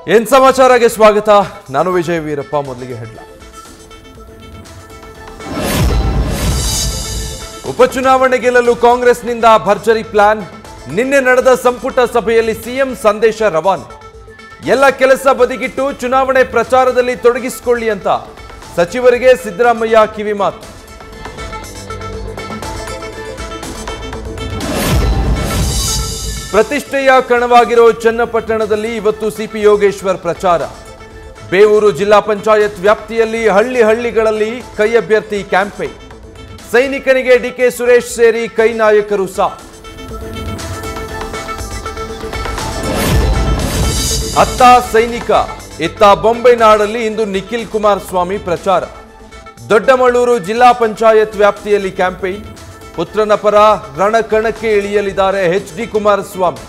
ಏನ್ ಸಮಾಚಾರಕ್ಕೆ ಸ್ವಾಗತ ನಾನು ವಿಜಯ್ ವೀರಪ್ಪ ಮೊದಲಿಗೆ ಹೆಡ್ಲ ಉಪಚುನಾವಣೆ ಗೆಲ್ಲಲು ಕಾಂಗ್ರೆಸ್ನಿಂದ ಭರ್ಜರಿ ಪ್ಲಾನ್ ನಿನ್ನೆ ನಡೆದ ಸಂಪುಟ ಸಭೆಯಲ್ಲಿ ಸಿಎಂ ಸಂದೇಶ ರವಾನೆ ಎಲ್ಲ ಕೆಲಸ ಬದಿಗಿಟ್ಟು ಚುನಾವಣೆ ಪ್ರಚಾರದಲ್ಲಿ ತೊಡಗಿಸಿಕೊಳ್ಳಿ ಅಂತ ಸಚಿವರಿಗೆ ಸಿದ್ದರಾಮಯ್ಯ ಕಿವಿಮಾತು ಪ್ರತಿಷ್ಠೆಯ ಕಣವಾಗಿರೋ ಚನ್ನಪಟ್ಟಣದಲ್ಲಿ ಇವತ್ತು ಸಿಪಿ ಯೋಗೇಶ್ವರ್ ಪ್ರಚಾರ ಬೇವೂರು ಜಿಲ್ಲಾ ಪಂಚಾಯತ್ ವ್ಯಾಪ್ತಿಯಲ್ಲಿ ಹಳ್ಳಿ ಹಳ್ಳಿಗಳಲ್ಲಿ ಕೈ ಅಭ್ಯರ್ಥಿ ಕ್ಯಾಂಪೇನ್ ಸೈನಿಕನಿಗೆ ಡಿಕೆ ಸುರೇಶ್ ಸೇರಿ ಕೈ ನಾಯಕರು ಸಾ ಅತ್ತ ಸೈನಿಕ ಇತ್ತ ಬೊಂಬೆ ನಾಡಲ್ಲಿ ಇಂದು ನಿಖಿಲ್ ಕುಮಾರಸ್ವಾಮಿ ಪ್ರಚಾರ ದೊಡ್ಡಮಳ್ಳೂರು ಜಿಲ್ಲಾ ಪಂಚಾಯತ್ ವ್ಯಾಪ್ತಿಯಲ್ಲಿ ಕ್ಯಾಂಪೇನ್ ಪುತ್ರನ ಪರ ರಣಕಣಕ್ಕೆ ಇಳಿಯಲಿದ್ದಾರೆ ಎಚ್ ಡಿ ಕುಮಾರಸ್ವಾಮಿ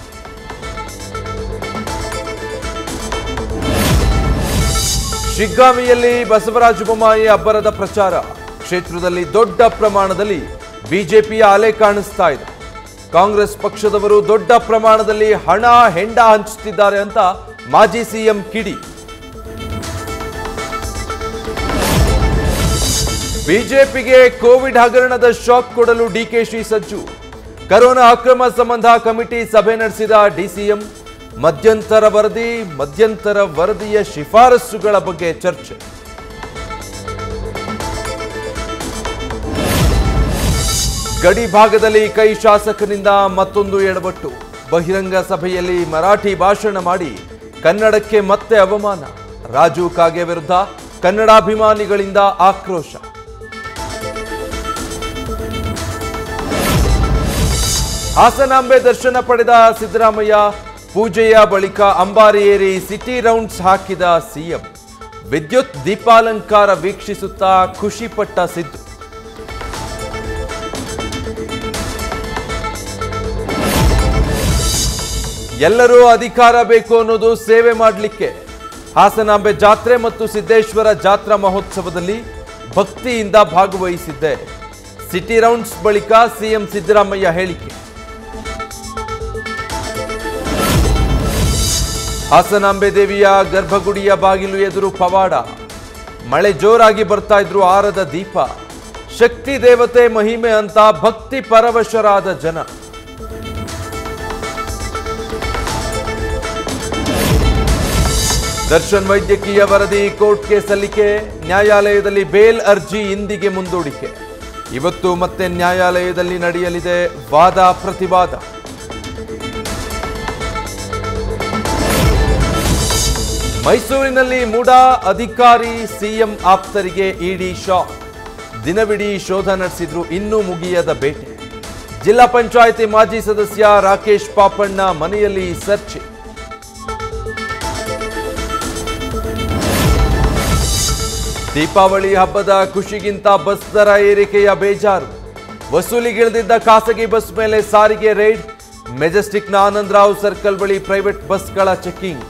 ಶಿಗ್ಗಾಮಿಯಲ್ಲಿ ಬಸವರಾಜ ಬೊಮ್ಮಾಯಿ ಅಬ್ಬರದ ಪ್ರಚಾರ ಕ್ಷೇತ್ರದಲ್ಲಿ ದೊಡ್ಡ ಪ್ರಮಾಣದಲ್ಲಿ ಬಿಜೆಪಿಯ ಅಲೆ ಕಾಣಿಸ್ತಾ ಇದೆ ಕಾಂಗ್ರೆಸ್ ಪಕ್ಷದವರು ದೊಡ್ಡ ಪ್ರಮಾಣದಲ್ಲಿ ಹಣ ಹೆಂಡ ಹಂಚುತ್ತಿದ್ದಾರೆ ಅಂತ ಮಾಜಿ ಸಿಎಂ ಕಿಡಿ ಬಿಜೆಪಿಗೆ ಕೋವಿಡ್ ಹಗರಣದ ಶಾಕ್ ಕೊಡಲು ಡಿಕೆಶಿ ಸಜ್ಜು ಕರೋನಾ ಅಕ್ರಮ ಸಂಬಂಧ ಕಮಿಟಿ ಸಭೆ ನಡೆಸಿದ ಡಿಸಿಎಂ ಮಧ್ಯಂತರ ವರದಿ ಮಧ್ಯಂತರ ವರದಿಯ ಶಿಫಾರಸುಗಳ ಬಗ್ಗೆ ಚರ್ಚೆ ಗಡಿ ಭಾಗದಲ್ಲಿ ಕೈ ಶಾಸಕನಿಂದ ಮತ್ತೊಂದು ಎಡವಟ್ಟು ಬಹಿರಂಗ ಸಭೆಯಲ್ಲಿ ಮರಾಠಿ ಭಾಷಣ ಮಾಡಿ ಕನ್ನಡಕ್ಕೆ ಮತ್ತೆ ಅವಮಾನ ರಾಜು ಕಾಗೆ ವಿರುದ್ಧ ಕನ್ನಡಾಭಿಮಾನಿಗಳಿಂದ ಆಕ್ರೋಶ ಹಾಸನಾಂಬೆ ದರ್ಶನ ಪಡೆದ ಸಿದ್ದರಾಮಯ್ಯ ಪೂಜೆಯ ಬಳಿಕ ಅಂಬಾರಿ ಏರಿ ಸಿಟಿ ರೌಂಡ್ಸ್ ಹಾಕಿದ ಸಿಎಂ ವಿದ್ಯುತ್ ದೀಪಾಲಂಕಾರ ವೀಕ್ಷಿಸುತ್ತಾ ಖುಷಿಪಟ್ಟ ಸಿದ್ದು ಎಲ್ಲರೂ ಅಧಿಕಾರ ಬೇಕು ಅನ್ನೋದು ಸೇವೆ ಮಾಡಲಿಕ್ಕೆ ಹಾಸನಾಂಬೆ ಜಾತ್ರೆ ಮತ್ತು ಸಿದ್ದೇಶ್ವರ ಜಾತ್ರಾ ಮಹೋತ್ಸವದಲ್ಲಿ ಭಕ್ತಿಯಿಂದ ಭಾಗವಹಿಸಿದ್ದೆ ಸಿಟಿ ರೌಂಡ್ಸ್ ಬಳಿಕ ಸಿಎಂ ಸಿದ್ದರಾಮಯ್ಯ ಹೇಳಿಕೆ ಹಾಸನಾಂಬೆ ದೇವಿಯ ಗರ್ಭಗುಡಿಯ ಬಾಗಿಲು ಎದುರು ಪವಾಡ ಮಳೆ ಜೋರಾಗಿ ಬರ್ತಾ ಇದ್ರು ಆರದ ದೀಪ ಶಕ್ತಿ ದೇವತೆ ಮಹಿಮೆ ಅಂತ ಭಕ್ತಿ ಪರವಶರಾದ ಜನ ದರ್ಶನ್ ವೈದ್ಯಕೀಯ ವರದಿ ಕೋರ್ಟ್ಗೆ ಸಲ್ಲಿಕೆ ನ್ಯಾಯಾಲಯದಲ್ಲಿ ಬೇಲ್ ಅರ್ಜಿ ಇಂದಿಗೆ ಮುಂದೂಡಿಕೆ ಇವತ್ತು ಮತ್ತೆ ನ್ಯಾಯಾಲಯದಲ್ಲಿ ನಡೆಯಲಿದೆ ವಾದ ಪ್ರತಿವಾದ ಮೈಸೂರಿನಲ್ಲಿ ಮೂಡಾ ಅಧಿಕಾರಿ ಸಿಎಂ ಆಪ್ತರಿಗೆ ಇಡಿ ಶಾಕ್ ದಿನವಿಡೀ ಶೋಧ ನಡೆಸಿದ್ರು ಇನ್ನೂ ಮುಗಿಯದ ಬೇಟೆ ಜಿಲ್ಲಾ ಪಂಚಾಯಿತಿ ಮಾಜಿ ಸದಸ್ಯ ರಾಕೇಶ್ ಪಾಪಣ್ಣ ಮನೆಯಲ್ಲಿ ಸರ್ಚ್ ದೀಪಾವಳಿ ಹಬ್ಬದ ಖುಷಿಗಿಂತ ಬಸ್ ದರ ಏರಿಕೆಯ ಬೇಜಾರು ವಸೂಲಿಗಿಳಿದಿದ್ದ ಖಾಸಗಿ ಬಸ್ ಮೇಲೆ ಸಾರಿಗೆ ರೈಡ್ ಮೆಜೆಸ್ಟಿಕ್ನ ಆನಂದರಾವ್ ಸರ್ಕಲ್ ಬಳಿ ಪ್ರೈವೇಟ್ ಬಸ್ಗಳ ಚೆಕಿಂಗ್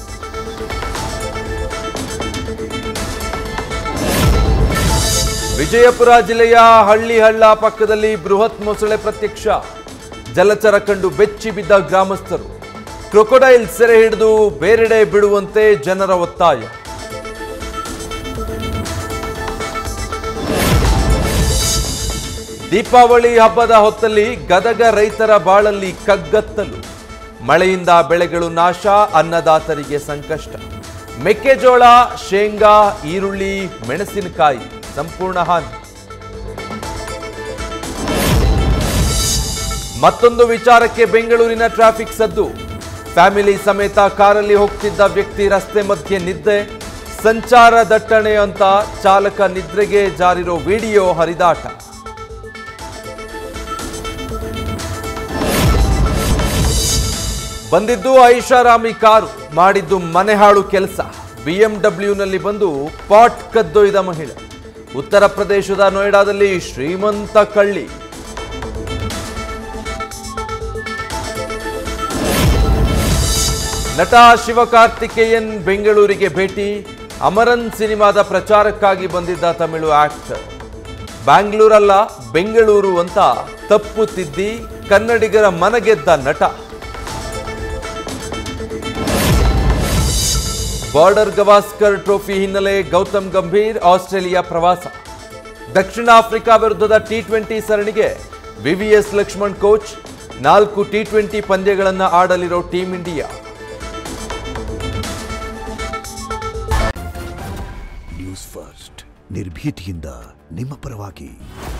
ವಿಜಯಪುರ ಜಿಲ್ಲೆಯ ಹಳ್ಳಿ ಹಳ್ಳ ಪಕ್ಕದಲ್ಲಿ ಬೃಹತ್ ಮೊಸಳೆ ಪ್ರತ್ಯಕ್ಷ ಜಲಚರ ಕಂಡು ಬೆಚ್ಚಿ ಬಿದ್ದ ಗ್ರಾಮಸ್ಥರು ಕ್ರೊಕೊಡೈಲ್ ಸೆರೆ ಹಿಡಿದು ಬೇರೆಡೆ ಬಿಡುವಂತೆ ಜನರ ಒತ್ತಾಯ ದೀಪಾವಳಿ ಹಬ್ಬದ ಹೊತ್ತಲ್ಲಿ ಗದಗ ರೈತರ ಬಾಳಲ್ಲಿ ಕಗ್ಗತ್ತಲು ಮಳೆಯಿಂದ ಬೆಳೆಗಳು ನಾಶ ಅನ್ನದಾತರಿಗೆ ಸಂಕಷ್ಟ ಮೆಕ್ಕೆಜೋಳ ಶೇಂಗಾ ಈರುಳ್ಳಿ ಮೆಣಸಿನಕಾಯಿ ಸಂಪೂರ್ಣ ಹಾನಿ ಮತ್ತೊಂದು ವಿಚಾರಕ್ಕೆ ಬೆಂಗಳೂರಿನ ಟ್ರಾಫಿಕ್ ಸದ್ದು ಫ್ಯಾಮಿಲಿ ಸಮೇತ ಕಾರಲ್ಲಿ ಹೋಗ್ತಿದ್ದ ವ್ಯಕ್ತಿ ರಸ್ತೆ ಮಧ್ಯೆ ನಿದ್ದೆ ಸಂಚಾರ ದಟ್ಟಣೆ ಅಂತ ಚಾಲಕ ನಿದ್ರೆಗೆ ಜಾರಿರೋ ವಿಡಿಯೋ ಹರಿದಾಟ ಬಂದಿದ್ದು ಐಷಾರಾಮಿ ಕಾರು ಮಾಡಿದ್ದು ಮನೆಹಾಳು ಕೆಲಸ ಬಿಎಂಡಬ್ಲ್ಯೂನಲ್ಲಿ ಬಂದು ಪಾಟ್ ಕದ್ದೊಯ್ದ ಮಹಿಳೆ ಉತ್ತರ ಪ್ರದೇಶದ ನೋಯ್ಡಾದಲ್ಲಿ ಶ್ರೀಮಂತ ಕಳ್ಳಿ ನಟ ಶಿವಕಾರ್ತಿಕೇಯನ್ ಬೆಂಗಳೂರಿಗೆ ಭೇಟಿ ಅಮರನ್ ಸಿನಿಮಾದ ಪ್ರಚಾರಕ್ಕಾಗಿ ಬಂದಿದ್ದ ತಮಿಳು ಆಕ್ಟರ್ ಬ್ಯಾಂಗ್ಳೂರಲ್ಲ ಬೆಂಗಳೂರು ಅಂತ ತಪ್ಪು ತಿದ್ದಿ ಕನ್ನಡಿಗರ ಮನಗೆದ್ದ ನಟ ಬಾರ್ಡರ್ ಗವಾಸ್ಕರ್ ಟ್ರೋಫಿ ಹಿನ್ನೆಲೆ ಗೌತಮ್ ಗಂಭೀರ್ ಆಸ್ಟ್ರೇಲಿಯಾ ಪ್ರವಾಸ ದಕ್ಷಿಣ ಆಫ್ರಿಕಾ ವಿರುದ್ಧದ ಟಿ ಟ್ವೆಂಟಿ ಸರಣಿಗೆ ವಿವಿಎಸ್ ಲಕ್ಷ್ಮಣ್ ಕೋಚ್ ನಾಲ್ಕು ಟಿ ಟ್ವೆಂಟಿ ಪಂದ್ಯಗಳನ್ನು ಆಡಲಿರೋ ಟೀಂ ಇಂಡಿಯಾ ನ್ಯೂಸ್ ಫಸ್ಟ್ ನಿರ್ಭೀತಿಯಿಂದ ನಿಮ್ಮ ಪರವಾಗಿ